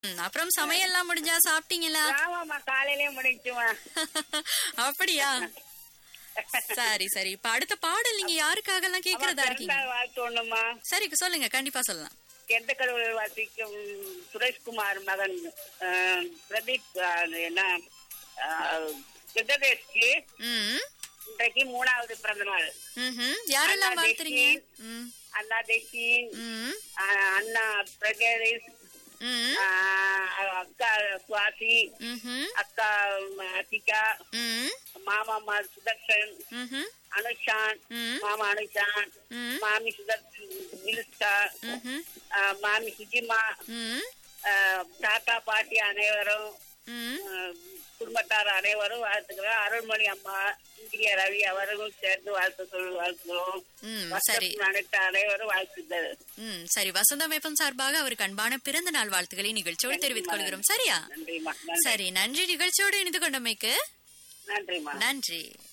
ம், அப்புறம் சமையல்லாம் முடிஞ்சா சாப்பிட்டீங்களா ஆமாம்மா காலையிலே முடிச்சுமா அப்படியா சரி சரி இப்ப அடுத்த பாடல் நீங்க யாருக்காக எல்லாம் கேக்குறதா இருக்கீங்க பிறந்தாள் வாழ்த்து ஒண்ணுமா சரி சொல்லுங்க கண்டிப்பா சொல்லலாம் எந்த கடவுள் வாசிக்கும் சுரேஷ்குமார் மகன் அஹ், பிரதீப் அஹ், என்ன சித்ததேஷ்க்கு ம் இன்றைக்கு மூணாவது பிறந்த நாள் ம்ஹும். யாரெல்லாம் அண்ணா வாழ்த்துறீங்க தேசி. ம் அண்ணா தேசி ம் அஹ், அண்ணா பிரகேஷ் ம் அஹ், அக்கா சுவாசி ம்ஹும். அக்கா அத்திகா ம் மாமா சுதர்ஷன் ம்ஹும். அனுஷான் ம். மாமா அனுஷான் ம். மாமி சுதர்ஷன் மிலிஸ்டா ம்ஹும். அஹ், மாமி சுஜிமா ம் அஹ், தாத்தா பாட்டி அனைவரும் ம் அஹ், குடும்பத்தார் அனைவரும் வாழ்த்துக்கிறோம் அருள்மொழி அம்மா இந்திய ரவி அவர்களும் சேர்ந்து வாழ்த்து சொல் வாழ்த்துகிறோம் ம், சரி வசந்தத்தின் அனைத்து அனைவரும் வாழ்த்துக்கள் ம் சரி வசந்த மேப்பம் சார்பாக அவருக்கு அன்பான பிறந்த நாள் வாழ்த்துக்களை நிகழ்ச்சியோடு தெரிவித்துக் கொள்கிறோம் சரியா நன்றிம்மா நன்றி சரி நன்றி நிகழ்ச்சியோடு இணைந்து கொண்டமைக்கு நன்றிம்மா நன்றி